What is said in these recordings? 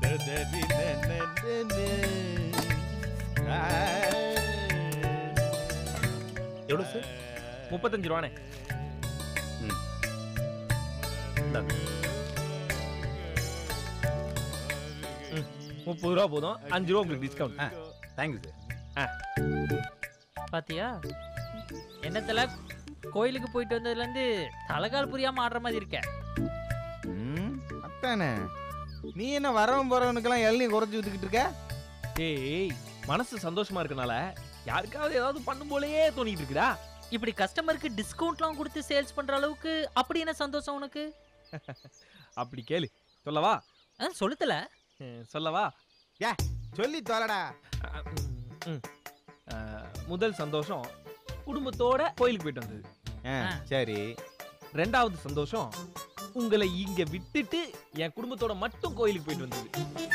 எவ்வளோ சார் முப்பத்தஞ்சு ரூபானே இந்தாங்க. ம், முப்பது ரூபா போதும் அஞ்சு ரூபா உங்களுக்கு டிஸ்கவுண்ட் தேங்க்யூ சார் பாத்தியா என்னத்துல கோயிலுக்கு போயிட்டு வந்ததுல இருந்து தலைகால் புரியாம ஆடுற மாதிரி இருக்க ம் அத்தானே நீ என்ன வரவன் போறவனுக்கெல்லாம் எல்லாம் குறைச்சி ஊத்துக்கிட்டு இருக்க ஏய் மனசு சந்தோஷமா இருக்கனால யாருக்காவது ஏதாவது பண்ணும் போலயே தோணிட்டு இருக்குடா இப்படி கஸ்டமருக்கு டிஸ்கவுண்ட்லாம் கொடுத்து சேல்ஸ் பண்ற அளவுக்கு அப்படி என்ன சந்தோஷம் உனக்கு அப்படி கேளு சொல்லவா ஆ, சொல்லுத்தல ம், சொல்லவா சொல்லி தொலைடா அஹ், ம், ம். அஹ், முதல் சந்தோஷம் குடும்பத்தோட கோயிலுக்கு போயிட்டு வந்தது ஆ, ஆ. சரி ரெண்டாவது சந்தோஷம் உங்களை இங்க விட்டுட்டு என் குடும்பத்தோட மட்டும் கோயிலுக்கு போயிட்டு வந்தது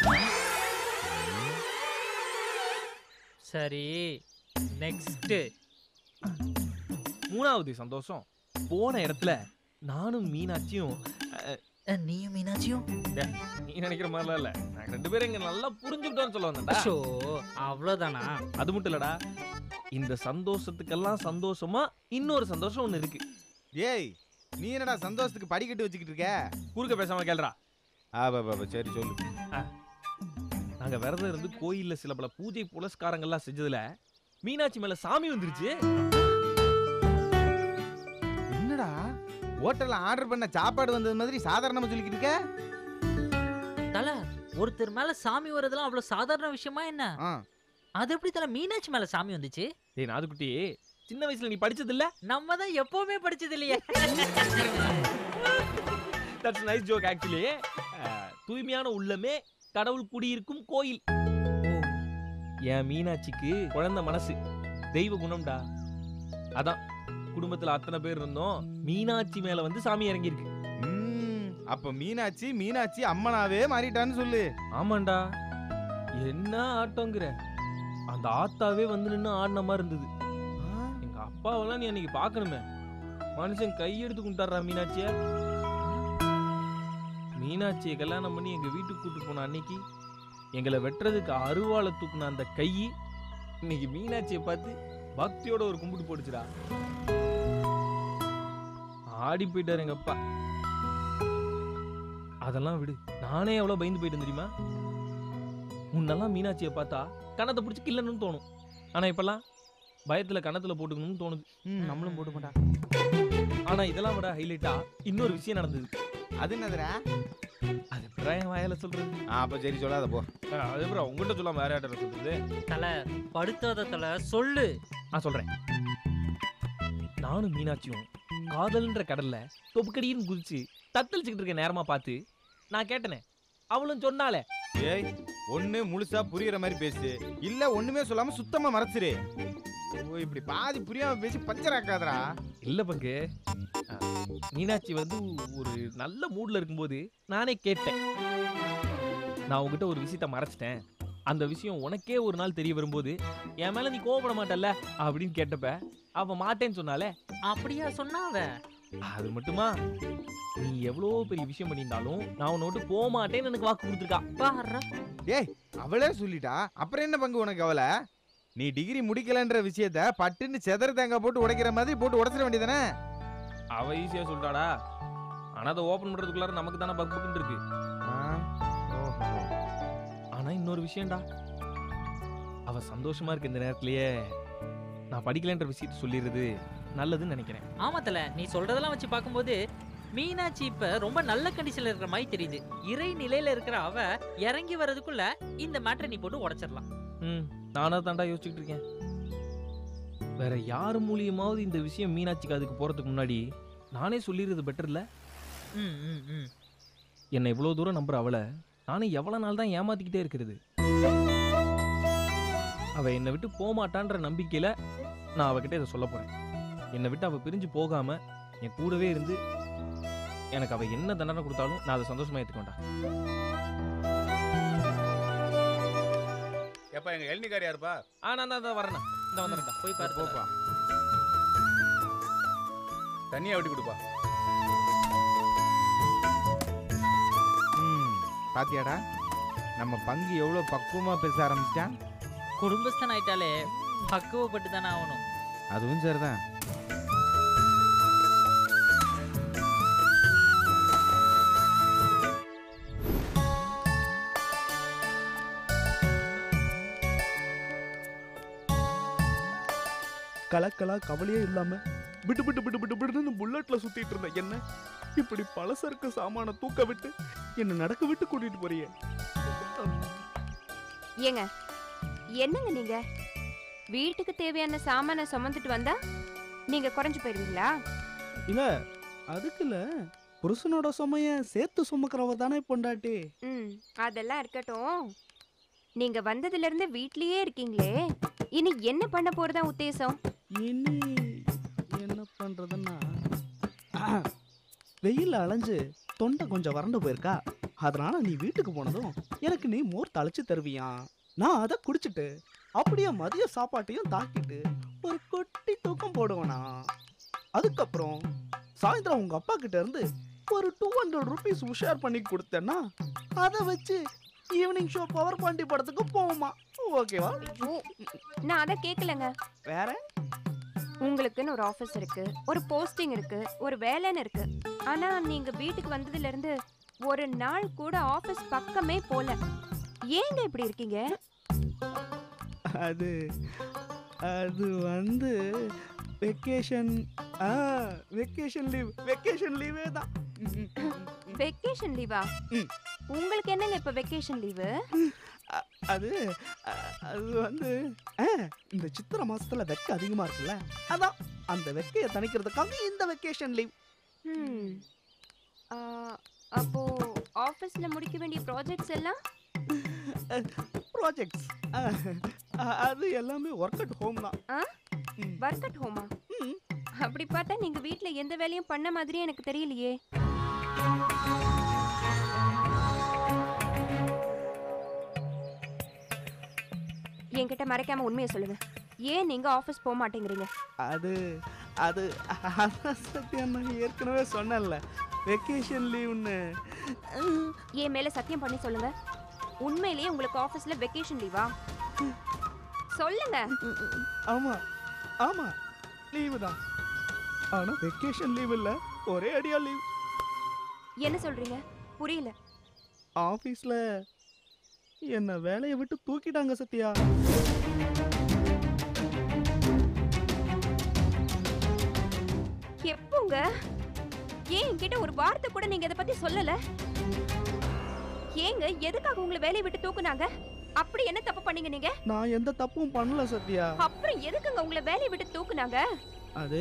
சரி நெக்ஸ்ட் மூணாவது சந்தோஷம் போன இடத்துல நானும் மீனாட்சியும் அஹ், நீயும் மீனாட்சியும் நீ நினைக்கிற மாதிரிலாம் இல்ல நாங்க ரெண்டு பேரும் இங்க நல்லா புரிஞ்சுக்கிட்டோம்னு சொல்ல வந்தேன்டா ஷோ அவ்வளவுதானா அது மட்டும் இல்லடா இந்த சந்தோஷத்துக்கெல்லாம் சந்தோஷமா இன்னொரு சந்தோஷம் ஒண்ணு இருக்கு ஏய் நீ என்னடா சந்தோஷத்துக்கு படிக்கட்டு வச்சுக்கிட்டு இருக்க குறுக்க பேசாம கேள்றா ஆ பா, பா, பா, சரி சொல்லு நாங்க விரதம் இருந்து கோயில்ல சில பல பூஜை புலஸ்காரங்கள்லாம் செஞ்சதுல மீனாட்சி மேல சாமி வந்துருச்சு என்னடா ஹோட்டல்ல ஆர்டர் பண்ண சாப்பாடு வந்தது மாதிரி சாதாரணமா சொல்லிக்கிட்டு இருக்க தல ஒருத்தர் மேல சாமி வரதெல்லாம் அவ்வளவு சாதாரண விஷயமா என்ன ஆ, அது எப்படி தல மீனாட்சி மேல சாமி வந்துச்சு டேய் நாதுக்குட்டி சின்ன வயசுல நீ படிச்சது இல்ல நம்ம தான் எப்பவுமே படிச்சது இல்லையே தட்ஸ் நைஸ் ஜோக் ஆக்சுவலி தூய்மையான உள்ளமே கடவுள் குடியிருக்கும் கோயில் என் மீனாட்சிக்கு குழந்தை மனசு தெய்வ குணம்டா அதான் குடும்பத்துல அத்தனை பேர் இருந்தோம் மீனாட்சி மேல வந்து சாமி இறங்கியிருக்கு ம், அப்ப மீனாட்சி மீனாட்சி அம்மனாவே மாறிட்டான்னு சொல்லு ஆமாண்டா என்ன ஆட்டங்கிற அந்த ஆத்தாவே வந்து நின்னு ஆடின மாதிரி இருந்தது ஆ, எங்க அப்பாவெல்லாம் நீ அன்னைக்கு பார்க்கணுமே மனுஷன் கையெடுத்து கும்பிட்டாரா மீனாட்சிய மீனாட்சியை கல்யாணம் பண்ணி எங்க வீட்டுக்கு கூட்டு போன அன்னைக்கு எங்களை வெட்டுறதுக்கு அருவாளை தூக்குன அந்த கை இன்னைக்கு மீனாட்சியை பார்த்து பக்தியோட ஒரு கும்பிட்டு போடுச்சுடா ஆடி போயிட்டாரு எங்க அப்பா அதெல்லாம் விடு நானே எவ்வளவு பயந்து போயிட்டேன் தெரியுமா முன்னெல்லாம் மீனாட்சியை பார்த்தா கணத்தை பிடிச்சி கில்லணும்னு தோணும் ஆனா இப்பெல்லாம் பயத்துல கணத்துல போட்டுக்கணும்னு தோணுது ம், நம்மளும் போட்டு மாட்டா ஆனா இதெல்லாம் விட ஹைலைட்டா இன்னொரு விஷயம் நடந்தது அது என்னதுடா அது எப்படிடா என் வாயால சொல்றது ஆ, அப்ப சரி சொல்லாத போ அஹ் அது எப்படி உங்ககிட்ட சொல்லாம வேற யார்ட்ட சொல்றது தல படுத்தாத தல சொல்லு நான் சொல்றேன் நானும் மீனாட்சியும் காதல்ன்ற கடல்ல தொப்புக்கடின்னு குதிச்சு தத்தளிச்சுக்கிட்டு இருக்க நேரமா பார்த்து நான் கேட்டனே அவளும் சொன்னாலே ஏய் ஒண்ணு முழுசா புரியுற மாதிரி பேசு இல்ல ஒண்ணுமே சொல்லாம சுத்தமா மறைச்சிரு ஓ இப்படி பாதி புரியாம பேசி பச்சராக்காதடா இல்ல பங்கு அஹ், மீனாட்சி வந்து ஒரு நல்ல மூட்ல இருக்கும்போது நானே கேட்டேன் நான் உங்ககிட்ட ஒரு விஷயத்த மறைச்சிட்டேன் அந்த விஷயம் உனக்கே ஒரு நாள் தெரிய வரும்போது என் மேல நீ கோவப்பட மாட்டல்ல அப்படின்னு கேட்டப்ப அவ மாட்டேன்னு சொன்னாலே அப்படியா சொன்னாவ அது மட்டுமா நீ எவ்வளோ பெரிய விஷயம் பண்ணியிருந்தாலும் நான் உன்னை விட்டு போக மாட்டேன்னு எனக்கு வாக்கு கொடுத்துருக்கா பாரு ஏய் அவளே சொல்லிட்டா அப்புறம் என்ன பங்கு உனக்கு அவளை நீ டிகிரி முடிக்கலன்ற விஷயத்த பட்டுன்னு செதற தேங்காய் போட்டு உடைக்கிற மாதிரி போட்டு உடைச்சிட வேண்டியதானே அவ ஈஸியா சொல்லிட்டாடா ஆனா அதை ஓபன் பண்றதுக்குள்ளார நமக்கு தானே பக் பக்குன்னு இருக்கு ஆனா இன்னொரு விஷயம்டா அவ சந்தோஷமா இருக்க இந்த நேரத்திலேயே நான் படிக்கலைன்ற விஷயத்த சொல்லிடுறது நல்லதுன்னு நினைக்கிறேன் ஆமா தல நீ சொல்றதெல்லாம் வச்சு பார்க்கும்போது மீனாட்சி இப்ப ரொம்ப நல்ல கண்டிஷன்ல இருக்கிற மாதிரி தெரியுது இறை நிலையில இருக்கிற அவ இறங்கி வர்றதுக்குள்ள இந்த மேட்டரை நீ போட்டு உடைச்சிடலாம் ம் நானா தாண்டா யோசிச்சுட்டு இருக்கேன் வேற யார் மூலியமாவது இந்த விஷயம் மீனாட்சிக்கு அதுக்கு போறதுக்கு முன்னாடி நானே சொல்லிடுறது பெட்டர் இல்ல ம் ம் ம் என்னை இவ்வளவு தூரம் நம்புற அவளை நானும் எவ்வளவு நாள் தான் ஏமாத்திக்கிட்டே இருக்கிறது அவ என்னை விட்டு போக மாட்டான்ற நம்பிக்கையில நான் அவகிட்ட இதை சொல்ல போறேன் என்னை விட்டு அவ பிரிஞ்சு போகாம என் கூடவே இருந்து எனக்கு அவ என்ன தண்டனை கொடுத்தாலும் நான் அதை சந்தோஷமா ஏத்துக்கோண்டா எப்பா எங்க எல்னிக்கார் யாருப்பா ஆ நான் தான் வரேன் இந்த வந்துடுறேன்டா போய் பாரு தல. போப்பா தண்ணியா விட்டு கொடுப்பா ம் பாத்தியாடா நம்ம பங்கு எவ்வளவு பக்குவமா பேச ஆரம்பிச்சிட்டான் குடும்பஸ்தன் ஆயிட்டாலே பக்குவப்பட்டு தானே ஆகணும் அதுவும் சரிதான் கலக்கலா கவலையே இல்லாம விட்டு விட்டு விட்டு விட்டு விட்டுன்னு புல்லட்ல சுத்திட்டு இருந்த என்ன இப்படி பலசரக்கு சாமான தூக்க விட்டு என்ன நடக்க விட்டு கூட்டிட்டு போறியே ஏங்க என்னங்க நீங்க வீட்டுக்கு தேவையான சாமானை சுமந்துட்டு வந்தா நீங்க குறைஞ்சு போயிருவீங்களா இல்ல அதுக்கு இல்ல புருஷனோட சுமைய சேர்த்து சுமக்கிறவ தானே பொண்டாட்டி ம் அதெல்லாம் இருக்கட்டும் நீங்க வந்ததுல இருந்து வீட்லயே இருக்கீங்களே இனி என்ன பண்ண போறதா உத்தேசம் இனி என்ன பண்றதுன்னா வெயில் அலைஞ்சு தொண்டை கொஞ்சம் வறண்டு போயிருக்கா அதனால நீ வீட்டுக்கு போனதும் எனக்கு நீ மோர் தழைச்சு தருவியா நான் அதை குடிச்சிட்டு அப்படியே மதிய சாப்பாட்டையும் தாக்கிட்டு ஒரு குட்டி தூக்கம் போடுவேனா அதுக்கப்புறம் சாயந்தரம் உங்க அப்பா கிட்ட இருந்து ஒரு டூ ஹண்ட்ரட் ருபீஸ் உஷார் பண்ணி கொடுத்தேன்னா அதை வச்சு ஈவினிங் ஷோ பவர் பாண்டி படத்துக்கு போவோமா ஓகேவா ஐயோ, நான் அதை கேட்கலங்க வேற உங்களுக்குன்னு ஒரு ஆபீஸ் இருக்கு ஒரு போஸ்டிங் இருக்கு ஒரு வேலைன்னு இருக்கு ஆனா நீங்க வீட்டுக்கு வந்ததுல இருந்து ஒரு நாள் கூட ஆபீஸ் பக்கமே போல ஏங்க இப்படி இருக்கீங்க அது அது வந்து வெக்கேஷன் ஆ வெக்கேஷன் லீவ் வெக்கேஷன் லீவே தான் வெக்கேஷன் லீவா ம். உங்களுக்கு என்னங்க இப்ப வெக்கேஷன் லீவு அது அ- அது வந்து ஆ, இந்த சித்திரை மாசத்துல வெக்க அதிகமா இருக்குல்ல அதான் அந்த வெக்கையை தணிக்கிறதுக்காக இந்த வெக்கேஷன் லீவ் ம். ஆ, அப்போ ஆபீஸ்ல முடிக்க வேண்டிய ப்ராஜெக்ட்ஸ் எல்லாம் ப்ராஜெக்ட்ஸ் அது எல்லாமே ஒர்க் அட் ஹோம் தான் ஆ? ம். ஒர்க் அட் ஹோமா ம். அப்படி பார்த்தா நீங்க வீட்ல எந்த வேலையும் பண்ண மாதிரியே எனக்கு தெரியலையே என்கிட்ட மறைக்காம உண்மையை சொல்லுங்க ஏன் நீங்க ஆபீஸ் போக மாட்டேங்கிறீங்க அது அது அதான் சத்யா நான் ஏற்கனவே சொன்னேன்ல வெக்கேஷன் லீவ்னு என் மேல சத்தியம் பண்ணி சொல்லுங்க உண்மையிலேயே உங்களுக்கு ஆபீஸ்ல வெக்கேஷன் லீவா சொல்லுங்க ஆமா ஆமா லீவு தான் ஆனா வெக்கேஷன் லீவ் இல்ல ஒரே அடியா லீவ் என்ன சொல்றீங்க புரியல ஆபீஸ்ல என்ன வேலையை விட்டு தூக்கிட்டாங்க சத்யா எப்போங்க ஏன் என்கிட்ட ஒரு வார்த்தை கூட நீங்க இதை பத்தி சொல்லல ஏங்க எதுக்காக உங்களை வேலையை விட்டு தூக்குனாங்க அப்படி என்ன தப்பு பண்ணீங்க நீங்க நான் எந்த தப்பும் பண்ணல சத்யா அப்புறம் எதுக்குங்க உங்களை வேலையை விட்டு தூக்குனாங்க அது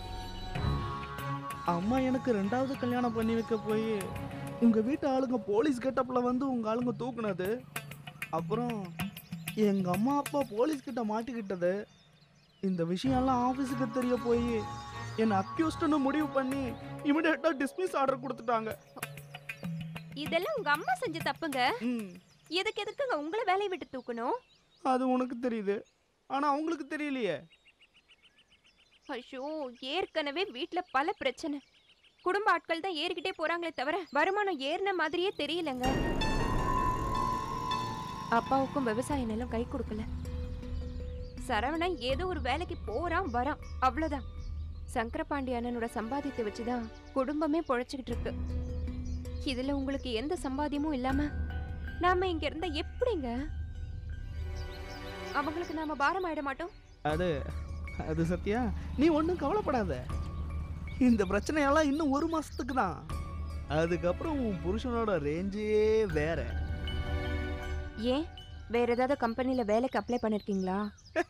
அம்மா எனக்கு ரெண்டாவது கல்யாணம் பண்ணி வைக்க போய் உங்க வீட்டு ஆளுங்க போலீஸ் கெட்டப்ல வந்து உங்க ஆளுங்க தூக்குனது அப்புறம் எங்க அம்மா அப்பா போலீஸ் கிட்ட மாட்டிக்கிட்டது இந்த விஷயம்லாம் ஆபீஸுக்கு தெரிய போய் என்னை அக்யூஸ்டுன்னு முடிவு பண்ணி இமிடியேட்டா டிஸ்மிஸ் ஆர்டர் கொடுத்துட்டாங்க இதெல்லாம் உங்க அம்மா செஞ்ச தப்புங்க ம் எதுக்கு எதுக்குங்க உங்களை வேலையை விட்டு தூக்கணும் அது உனக்கு தெரியுது ஆனா அவங்களுக்கு தெரியலையே ஐயோ ஏற்கனவே வீட்ல பல பிரச்சனை குடும்ப ஆட்கள் தான் ஏறிக்கிட்டே போறாங்களே தவிர வருமானம் ஏறின மாதிரியே தெரியலங்க அப்பாவுக்கும் விவசாய நிலம் கை கொடுக்கல சரவணன் ஏதோ ஒரு வேலைக்கு போறான் வரான் அவ்வளவுதான் சங்கரபாண்டி அண்ணனோட சம்பாதியத்தை வச்சுதான் குடும்பமே பொழைச்சுக்கிட்டு இருக்கு இதுல உங்களுக்கு எந்த சம்பாத்தியமும் இல்லாம நாம இங்க இருந்தா எப்படிங்க அவங்களுக்கு நாம பாரம் ஆயிட மாட்டோம் அது அது சத்யா நீ ஒன்றும் கவலைப்படாத இந்த பிரச்சனையெல்லாம் இன்னும் ஒரு மாசத்துக்கு தான் அதுக்கப்புறம் உன் புருஷனோட ரேஞ்சே வேற ஏன் வேற ஏதாவது கம்பெனில வேலைக்கு அப்ளை பண்ணிருக்கீங்களா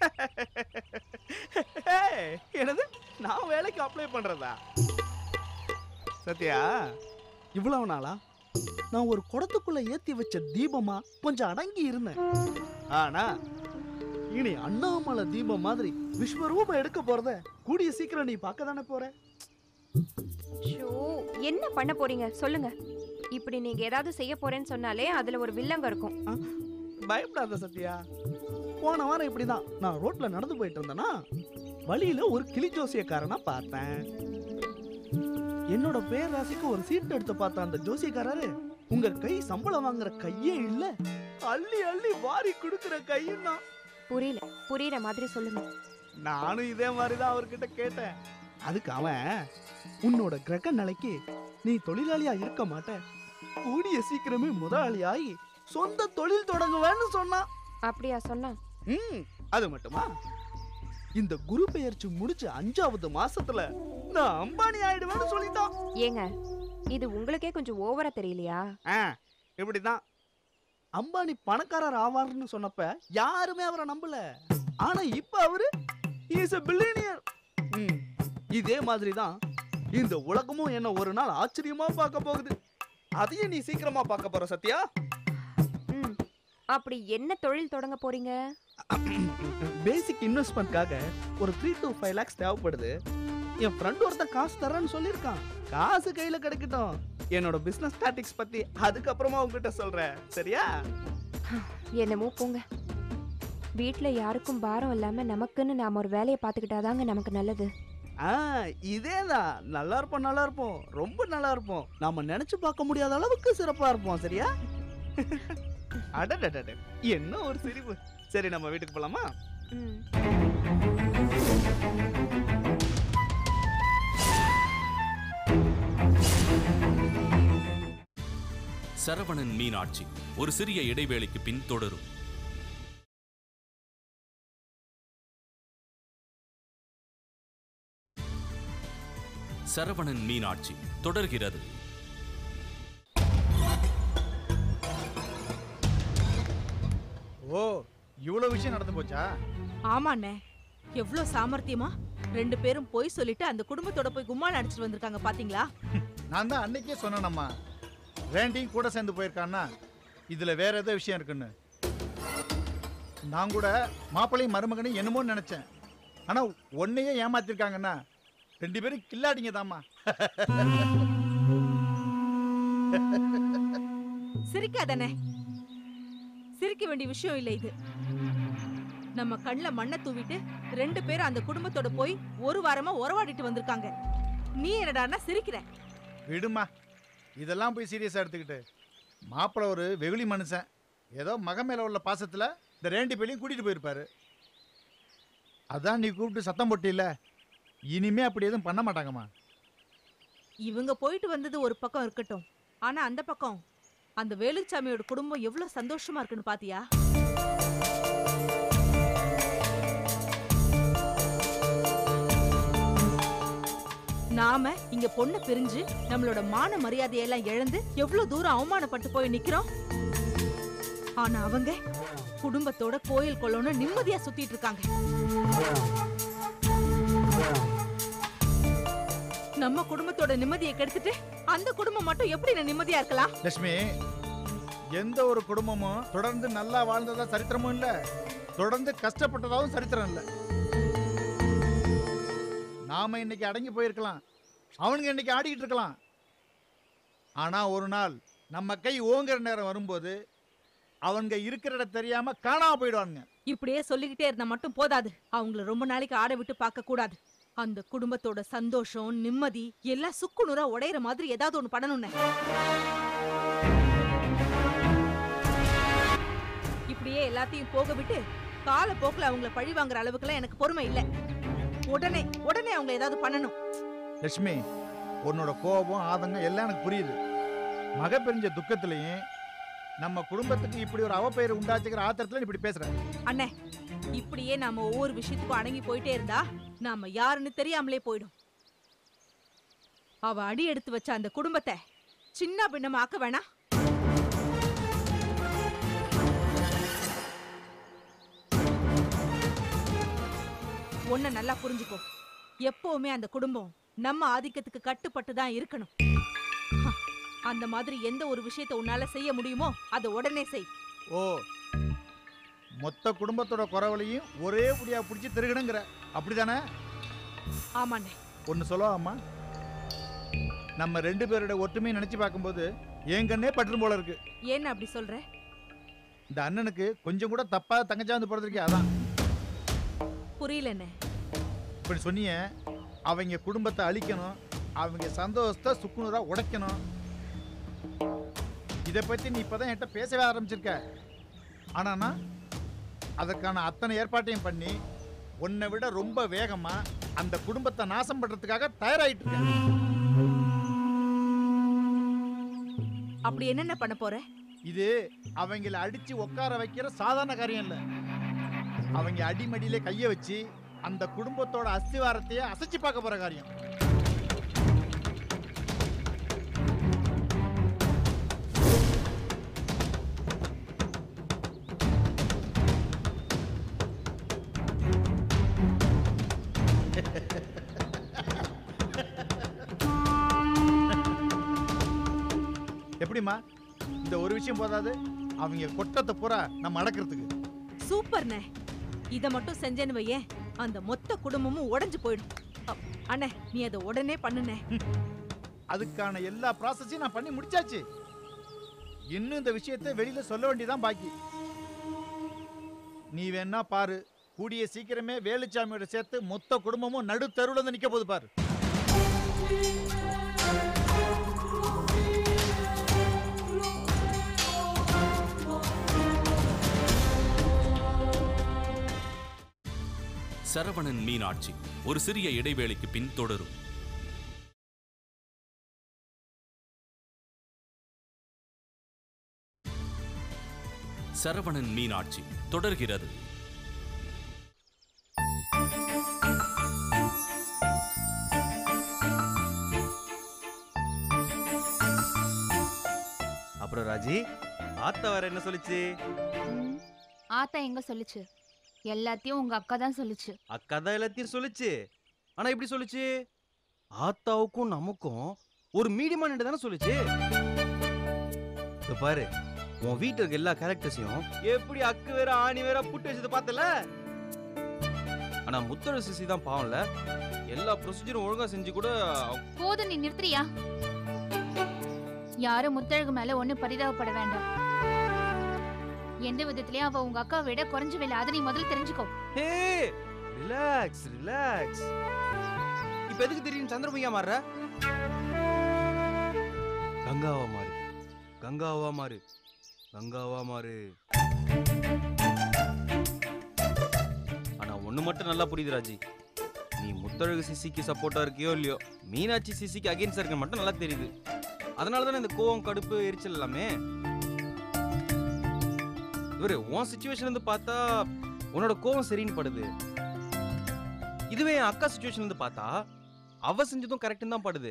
ஏய், என்னது நான் வேலைக்கு அப்ளை பண்றதா சத்யா இவ்வளவு நாளா நான் ஒரு குடத்துக்குள்ள ஏத்தி வச்ச தீபமா கொஞ்சம் அடங்கி இருந்தேன் ஆனா இனி அண்ணாமலை தீபம் மாதிரி விஸ்வரூபம் எடுக்க போறத கூடிய சீக்கிரம் நீ பார்க்க தானே போற ஷோ என்ன பண்ண போறீங்க சொல்லுங்க இப்படி நீங்க ஏதாவது செய்ய போறேன்னு சொன்னாலே அதுல ஒரு வில்லங்க இருக்கும் பயப்படாத சத்யா போன வாரம் இப்படிதான் நான் ரோட்ல நடந்து போயிட்டு இருந்தேனா வழியில ஒரு கிளி ஜோசியக்காரனா பார்த்தேன் என்னோட பேர் ராசிக்கு ஒரு சீட் எடுத்து பார்த்த அந்த ஜோசியக்காரரு உங்க கை சம்பளம் வாங்குற கையே இல்ல அள்ளி அள்ளி வாரி கொடுக்கிற கையும் தான் புரியல புரியுற மாதிரி சொல்லுங்க நானும் இதே மாதிரி தான் அவர்கிட்ட கேட்டேன் அதுக்கு அவன் உன்னோட கிரக நிலைக்கு நீ தொழிலாளியா இருக்க மாட்ட கூடிய சீக்கிரமே முதலாளியாகி சொந்த தொழில் தொடங்குவேன்னு சொன்னான் அப்படியா சொன்னா ம் அது மட்டுமா இந்த குரு பெயர்ச்சி முடிச்ச அஞ்சாவது மாசத்துல நான் அம்பானி ஆயிடுவேன்னு சொல்லிட்டான் ஏங்க இது உங்களுக்கே கொஞ்சம் ஓவரா தெரியலையா ஆ இப்படிதான் அம்பானி பணக்காரர் ஆவார்னு சொன்னப்ப யாருமே அவரை நம்பல ஆனா இப்ப அவரு இஸ் a billionaire ம் இதே மாதிரி தான் இந்த உலகமும் என்ன ஒரு நாள் ஆச்சரியமா பார்க்க போகுது அதையும் நீ சீக்கிரமா பார்க்க போற சத்யா ம் அப்படி என்ன தொழில் தொடங்க போறீங்க பேசிக் இன்வெஸ்ட்மெண்ட்காக ஒரு த்ரீ to ஃபைவ் லேக்ஸ் தேவைப்படுது என் ஃப்ரெண்ட் ஒருத்தன் காசு தரேன்னு சொல்லியிருக்கான் காசு கையில கிடைக்கட்டும் என்னோட பிசினஸ் ஸ்டாட்டிக்ஸ் பத்தி அதுக்கப்புறமா உங்ககிட்ட சொல்றேன் சரியா என்னமோ போங்க வீட்ல யாருக்கும் பாரம் இல்லாம நமக்குன்னு நாம ஒரு வேலையை பார்த்துக்கிட்டாதாங்க நமக்கு நல்லது ஆ இதேதான் நல்லா இருப்போம் நல்லா இருப்போம் ரொம்ப நல்லா இருப்போம் நாம நினைச்சு பார்க்க முடியாத அளவுக்கு சிறப்பா இருப்போம் சரியா அடடடட என்ன ஒரு சிரிப்பு சரி நம்ம வீட்டுக்கு போலாமா ம் சரவணன் மீனாட்சி ஒரு சிறிய இடைவேளைக்கு பின் தொடரும் சரவணன் மீனாட்சி தொடர்கிறது ஓ இவ்வளவு விஷயம் நடந்து போச்சா ஆமாண்ணே எவ்ளோ சாமர்த்தியமா ரெண்டு பேரும் போய் சொல்லிட்டு அந்த குடும்பத்தோட போய் கும்மாள் அடிச்சிட்டு வந்திருக்காங்க பாத்தீங்களா நான் தான் அன்னைக்கே சொன்னேனம்மா வேண்டியும் கூட சேர்ந்து போயிருக்கான்னா இதுல வேற ஏதோ விஷயம் இருக்குன்னு நான் கூட மாப்பிள்ளையும் மருமகனையும் என்னமோ நினைச்சேன் ஆனா உன்னையே ஏமாத்திருக்காங்கன்னா ரெண்டு பேரும் கில்லாடிங்க தாம்மா சிரிக்காதண்ணே சிரிக்க வேண்டிய விஷயம் இல்ல இது நம்ம கண்ணுல மண்ணை தூவிட்டு ரெண்டு பேரும் அந்த குடும்பத்தோட போய் ஒரு வாரமா உறவாடிட்டு வந்திருக்காங்க நீ என்னடான்னா சிரிக்கிற விடுமா இதெல்லாம் போய் சீரியஸாக எடுத்துக்கிட்டு மாப்பிள்ளை ஒரு வெகுளி மனுஷன் ஏதோ மக மேலே உள்ள பாசத்தில் இந்த ரெண்டு பேரையும் கூட்டிகிட்டு போயிருப்பாரு அதான் நீ கூப்பிட்டு சத்தம் போட்டில்ல இனிமே அப்படி எதுவும் பண்ண மாட்டாங்கம்மா இவங்க போயிட்டு வந்தது ஒரு பக்கம் இருக்கட்டும் ஆனா அந்த பக்கம் அந்த வேலுச்சாமியோட குடும்பம் எவ்வளவு சந்தோஷமா இருக்குன்னு பாத்தியா நாம இங்க பொண்ணு பிரிஞ்சு நம்மளோட மான மரியாதையெல்லாம் இழந்து எவ்வளவு தூரம் அவமானப்பட்டு போய் நிக்கிறோம் ஆனா அவங்க குடும்பத்தோட கோயில் கொள்ளோன்னு நிம்மதியா சுத்திட்டு இருக்காங்க நம்ம குடும்பத்தோட நிம்மதியை கெடுத்துட்டு அந்த குடும்பம் மட்டும் எப்படி நான் நிம்மதியா இருக்கலாம் லட்சுமி எந்த ஒரு குடும்பமும் தொடர்ந்து நல்லா வாழ்ந்ததா சரித்திரமும் இல்லை தொடர்ந்து கஷ்டப்பட்டதாகவும் சரித்திரம் இல்லை நாம இன்னைக்கு அடங்கி போயிருக்கலாம் அவனுங்க இன்னைக்கு ஆடிக்கிட்டு இருக்கலாம் ஆனா ஒரு நாள் நம்ம கை ஓங்குற நேரம் வரும்போது அவனுங்க இருக்கிற இடம் தெரியாம காணாம போயிடுவானுங்க இப்படியே சொல்லிக்கிட்டே இருந்தா மட்டும் போதாது அவங்கள ரொம்ப நாளைக்கு ஆட விட்டு பார்க்க கூடாது அந்த குடும்பத்தோட சந்தோஷம் நிம்மதி எல்லாம் சுக்குநூறா உடையிற மாதிரி ஏதாவது ஒண்ணு பண்ணணும்னு இப்படியே எல்லாத்தையும் போக விட்டு காலப்போக்குல அவங்கள பழி வாங்குற அளவுக்குலாம் எனக்கு பொறுமை இல்ல உடனே உடனே அவங்க ஏதாவது பண்ணணும் லட்சுமி உன்னோட கோபம் ஆதங்கம் எல்லாம் எனக்கு புரியுது மக பிரிஞ்ச துக்கத்திலையும் நம்ம குடும்பத்துக்கு இப்படி ஒரு அவப்பெயர் உண்டாச்சுக்கிற ஆத்திரத்துல நீ இப்படி பேசுற அண்ணே இப்படியே நாம ஒவ்வொரு விஷயத்துக்கும் அடங்கி போயிட்டே இருந்தா நாம யாருன்னு தெரியாமலே போயிடும் அவ அடி எடுத்து வச்ச அந்த குடும்பத்தை சின்ன பின்னமா ஆக்க வேணாம் ஒன்ன நல்லா புரிஞ்சுக்கோ எப்பவுமே அந்த குடும்பம் நம்ம ஆதிக்கத்துக்கு கட்டுப்பட்டு தான் இருக்கணும் ஹ, அந்த மாதிரி எந்த ஒரு விஷயத்தை உன்னால செய்ய முடியுமோ அதை உடனே செய் ஓ மொத்த குடும்பத்தோட குறவலையும் ஒரே புடியா பிடிச்சி திருகணுங்கிற அப்படிதானே ஆமாண்ணே ஒன்று சொல்லவாம்மா நம்ம ரெண்டு பேரோட ஒற்றுமையை நினைச்சு பார்க்கும்போது என் கண்ணே பற்றும் போல இருக்கு ஏன்னு அப்படி சொல்ற இந்த அண்ணனுக்கு கொஞ்சம் கூட தப்பா தங்கச்சாந்து பிறந்திருக்கே அதான் புரியலண்ணே இப்படி சொன்னியே அவங்க குடும்பத்தை அழிக்கணும் அவங்க சந்தோஷத்தை சுக்குநூறா உடைக்கணும் இதை பத்தி நீ இப்பதான் என்கிட்ட பேசவே ஆரம்பிச்சிருக்க ஆனா நான் அதற்கான அத்தனை ஏற்பாட்டையும் பண்ணி உன்னை விட ரொம்ப வேகமா அந்த குடும்பத்தை நாசம் பண்றதுக்காக தயாராயிட்டு இருக்கேன் அப்படி என்னென்ன பண்ண போற இது அவங்கள அடிச்சு உட்கார வைக்கிற சாதாரண காரியம் இல்ல அவங்க அடிமடியிலே கைய வச்சு அந்த குடும்பத்தோட அஸ்திவாரத்தையே அசைச்சு பார்க்க போற காரியம் எப்படிம்மா இந்த ஒரு விஷயம் போதாது அவங்க கொட்டத்தை பூரா நம்ம அடக்கிறதுக்கு சூப்பர்ண்ணே இத மட்டும் செஞ்சேன்னு வையேன் அந்த மொத்த குடும்பமும் உடைஞ்சு போயிடும் அ- அண்ணே நீ அதை உடனே பண்ணுனே அதுக்கான எல்லா ப்ராசஸையும் நான் பண்ணி முடிச்சாச்சு இன்னும் இந்த விஷயத்தை வெளியில சொல்ல வேண்டியதான் பாக்கி நீ வேணா பாரு கூடிய சீக்கிரமே வேலுச்சாமியோட சேர்த்து மொத்த குடும்பமும் நடு தெருவுல வந்து நிக்க போகுது பாரு சரவணன் மீனாட்சி ஒரு சிறிய இடைவேளைக்கு பின் தொடரும் சரவணன் மீனாட்சி தொடர்கிறது அப்புறம் ராஜி ஆத்தா வேற என்ன சொல்லுச்சு ம், ஆத்தா எங்க சொல்லுச்சு எல்லாத்தையும் உங்க அக்கா தான் சொல்லுச்சு அக்கா தான் எல்லாத்தையும் சொல்லுச்சு ஆனா எப்படி சொல்லுச்சு ஆத்தாவுக்கும் நமக்கும் ஒரு மீடியமா நின்று தானே சொல்லுச்சு இதோ பாரு உன் வீட்டுல இருக்க எல்லா கேரக்டர்ஸையும் எப்படி அக்கு வேற ஆணி வேற புட்டு வச்சது பார்த்தல ஆனா முத்தழ சிசி தான் பாவம்ல எல்லா ப்ரொசீஜரும் ஒழுங்கா செஞ்சு கூட போதும் நீ நிறுத்துறியா யாரும் முத்தழகு மேல ஒண்ணு பரிதாபப்பட வேண்டாம் எந்த விதத்திலயும் அவ உங்க அக்கா விட குறைஞ்சவில்லை அதை நீ முதல்ல தெரிஞ்சுக்கோ ஹே ரிலாக்ஸ் ரிலாக்ஸ் இப்ப எதுக்கு திடீர்னு சந்திரமுகியா மாறுற கங்காவா மாறு கங்காவா மாறு கங்காவா மாறு ஆனா ஒண்ணு மட்டும் நல்லா புரியுது ராஜி நீ முத்தழகு சிசிக்கு சப்போர்ட்டா இருக்கியோ இல்லையோ மீனாட்சி சிசிக்கு அகைன்ஸ்டா இருக்க மட்டும் நல்லா தெரியுது அதனால தானே இந்த கோவம் கடுப்பு எரிச்சல் எல்லாமே இவரு உன் சுச்சுவேஷன் இருந்து பார்த்தா உன்னோட கோவம் சரின்னு படுது இதுவே என் அக்கா சுச்சுவேஷன் இருந்து பார்த்தா அவ செஞ்சதும் கரெக்ட்னு தான் படுது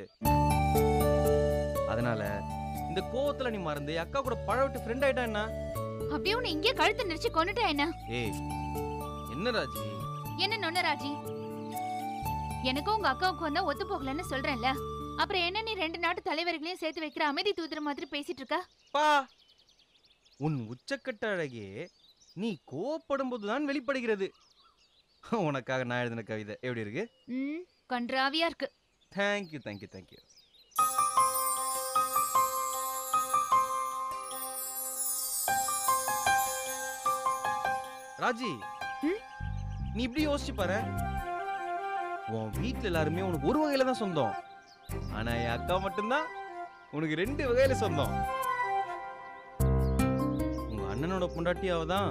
அதனால இந்த கோவத்துல நீ மறந்து அக்கா கூட பழ விட்டு ஃப்ரெண்ட் ஆயிட்டா என்ன அப்படியே உன்னை இங்கே கழுத்து நெரிச்சு கொண்டுட்டா என்ன ஏய் என்ன ராஜி என்ன நொன்ன ராஜி எனக்கும் உங்க அக்காவுக்கு வந்தா ஒத்து போகலன்னு சொல்றேன்ல அப்புறம் என்ன நீ ரெண்டு நாட்டு தலைவர்களையும் சேர்த்து வைக்கிற அமைதி தூதுற மாதிரி பேசிட்டு இருக்க பா உன் உச்சக்கட்ட அழகே நீ கோவப்படும் போதுதான் வெளிப்படுகிறது உனக்காக நான் எழுதின கவிதை எப்படி இருக்கு ம் கன்றாவியா இருக்கு தேங்க்யூ தேங்க்யூ தேங்க்யூ ராஜி ம்? நீ இப்படி யோசிச்சு பாரு உன் வீட்ல எல்லாருமே உனக்கு ஒரு வகையில தான் சொந்தம் ஆனா என் அக்கா மட்டும்தான் உனக்கு ரெண்டு வகையில சொந்தம் உங்க அண்ணனோட பொண்டாட்டி அவதான்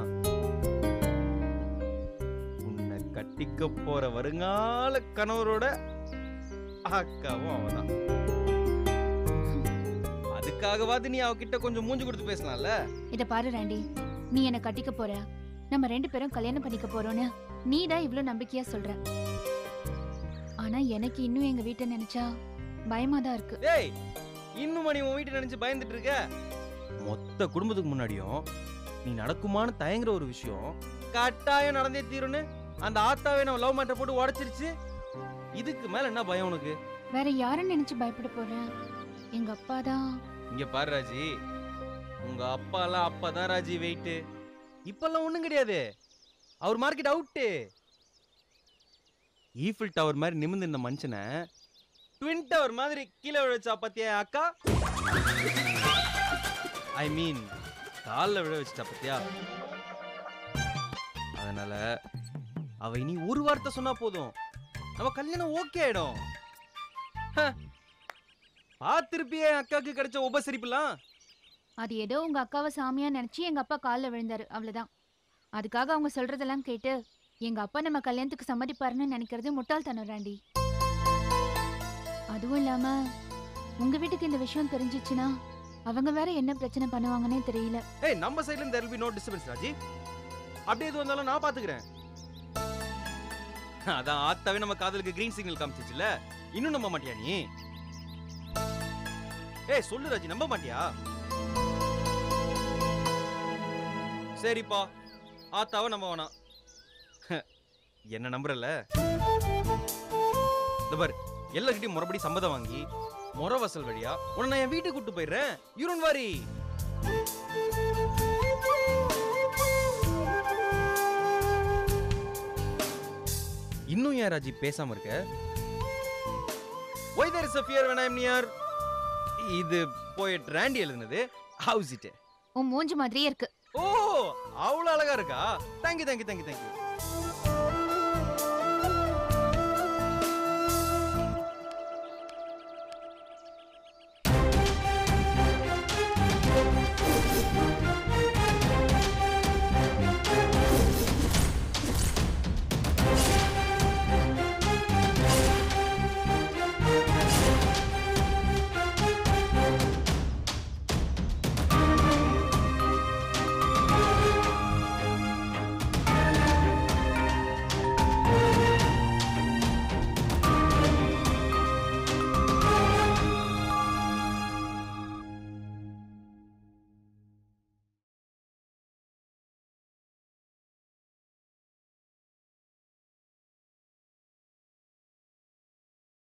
உன்னை கட்டிக்க போற வருங்கால கணவரோட அக்காவும் அவதான் அதுக்காகவாது நீ அவகிட்ட கொஞ்சம் மூஞ்சி கொடுத்து பேசலாம்ல இத பாரு ராண்டி நீ என்ன கட்டிக்க போற நம்ம ரெண்டு பேரும் கல்யாணம் பண்ணிக்க போறோம்னு நீ தான் இவ்ளோ நம்பிக்கையா சொல்ற ஆனா எனக்கு இன்னும் எங்க வீட்டை நினைச்சா பயமா தான் இருக்கு டேய் இன்னும் நீ உன் வீட்டை நினைச்சு பயந்துட்டு இருக்க மொத்த குடும்பத்துக்கு முன்னாடியும் நீ நடக்குமான்னு தயங்குற ஒரு விஷயம் கட்டாயம் நடந்தே தீரும்னு அந்த ஆத்தாவே நம்ம லவ் மேட்டர் போட்டு உடைச்சிருச்சு இதுக்கு மேல என்ன பயம் உனக்கு வேற யாரை நினைச்சு பயப்பட போறேன் எங்க அப்பா தான் இங்க பாரு ராஜி உங்க அப்பாலாம் அப்பதான் ராஜி வெயிட் இப்பெல்லாம் ஒண்ணும் கிடையாது அவர் மார்க்கெட் அவுட்டு ஈஃபில் டவர் மாதிரி நிமிர்ந்து இந்த மனுஷனை ட்வின் டவர் மாதிரி கீழே விழ வச்சா பாத்தியா என் அக்கா ஐ மீன் காலில் விழ வச்சுட்டா பாத்தியா அதனால அவ இனி ஒரு வார்த்தை சொன்னா போதும் நம்ம கல்யாணம் ஓகே ஆயிடும் ஹ. பார்த்திருப்பியே என் அக்காவுக்கு கிடைச்ச உபசரிப்புலாம் அது ஏதோ உங்க அக்காவை சாமியா நினைச்சு எங்க அப்பா காலில் விழுந்தாரு அவ்வளவுதான் அதுக்காக அவங்க சொல்றதெல்லாம் கேட்டு எங்க அப்பா நம்ம கல்யாணத்துக்கு சம்மதிப்பாருன்னு நினைக்கிறது முட்டாள்தனம் ராண்டி அதுவும் இல்லாம உங்க வீட்டுக்கு இந்த விஷயம் தெரிஞ்சிச்சுன்னா அவங்க வேற என்ன பிரச்சனை பண்ணுவாங்கன்னே தெரியல ஏய் நம்ம சைடுல இருந்து there will be no disturbance Raji அப்படியே எது வந்தாலும் நான் பாத்துக்கிறேன் அதான் ஆத்தாவே நம்ம காதலுக்கு கிரீன் சிக்னல் காமிச்சிச்சுல இன்னும் நம்ப மாட்டியா நீ ஏய் சொல்லு ராஜி நம்ப மாட்டியா சரிப்பா ஆத்தாவை நம்ப வேணாம் என்ன நம்புறல இந்த பாரு எல்லார்கிட்டயும் முறைப்படி சம்மதம் வாங்கி முறை வசல் வழியா உன்னை நான் என் வீட்டுக்கு கூட்டு போயிடுறேன் யூரோன் வாரி இன்னும் ஏன் ராஜி பேசாம இருக்க why there is a fear when i'm near இது போயட் ராண்டி எழுதுனது ஹவுஸ் இட் உன் மூஞ்சி மாதிரியே இருக்கு ஓ அவ்வளவு அழகா இருக்கா தேங்க்யூ தேங்க்யூ தேங்க்யூ தேங்க்யூ